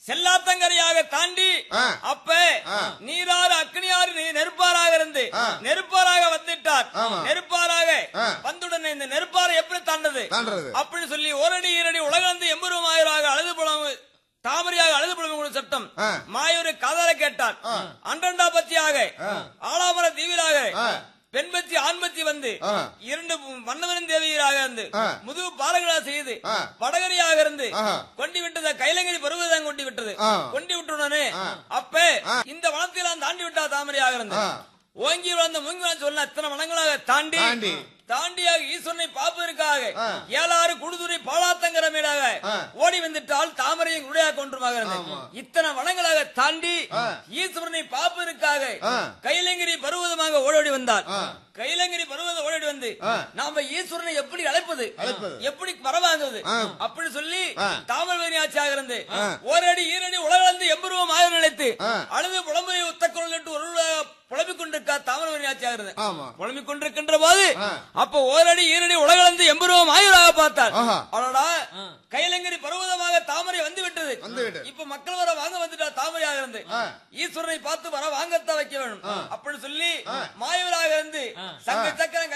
செல்லாத்தங்கரையாக தாண்டி ஆ. அப்ப நீராறு அக்னியாறு நீ நெருப்பாராக இருந்து ஆ. நெருப்பாராக வந்துட்டார் ஆமா. நெருப்பாராக ஆ. வந்துடனே இந்த நெருப்பாறை எப்படி தாண்டது தாண்டறது. அப்படின்னு சொல்லி ஓரடி ஈரடி உலகளந்து எம்பெருமாயராக அழுது புலம் தாமரையாக அழுது புலம் சட்டம் ஆ. மாயூரை காதால கேட்டார் அன்றண்டா பத்தியாக ஆலாமர தீவிராக ஆ. பெண் பத்தி ஆண் பத்தி வந்து ஆ. இரண்டு மன்னவரின் தேவியராக இருந்து ஆ. முதுகு பாலகளாக செய்து ஆ. படகரியாக இருந்து ஆஹா. கொண்டு விட்டத கைலங்கிரி பருவதான் கொண்டு விட்டது ஆ. கொண்டு விட்டுடனே ஆ. அப்ப இந்த வனத்திலாம் தாண்டி விட்டா தாமரையாக இருந்து ஆ. ஓங்கி வளர்ந்த மூங்கி சொல்ல அத்தனை வனங்களாக தாண்டி தாண்டி. தாண்டியாக ஈஸ்வரனை பார்ப்பதற்காக ஆ. ஏழாறு குடுதுறை பாலாத்தங்கர மேலாக ஆ. ஓடி வந்துட்டால் தாமரையும் குடையாக கொன்றுமாக இருந்தது இத்தனை வனங்களாக தாண்டி ஆ. ஈஸ்வரனை பார்ப்பதற்காக ஆ. கைலங்கிரி பருவதமாக ஓடோடி வந்தார் ஆ. கைலங்கிரி பருவதம் ஓடி வந்து ஆ. நாம ஈஸ்வரனை எப்படி அழைப்பது அழைப்பது. எப்படி வரவாங்குவது ஆ. அப்படி சொல்லி ஆ. தாமரை ஆட்சியாக இருந்து ஆ. ஓரடி ஈரடி உலகளந்து எம்பருவம் ஆயிரம் நினைத்து ஆ. அழுது புலம்புரை உத்தக்குரல் என்று ஒரு புலம்பிக் கொண்டிருக்கா தாமரை ஆட்சியாக இருந்து ஆமா. புலம்பிக் கொண்டிருக்கின்ற போது ஆ. அப்ப ஓரடி ஈரடி உலகளந்து எம்பருவம் ஆயிராக பார்த்தார் ஆஹா. அவனோட கைலங்கிரி பருவதமாக தாமரை வந்து விட்டது வந்து விட்டது. இப்ப மக்கள் வர வாங்க வந்துட்டா தாமரையாக இருந்து ஆ. ஈஸ்வரனை பார்த்து வர வாங்கத்தான் வைக்க வேணும் அப்படி சொல்லி மாயவராக இருந்து சங்க சக்கரம்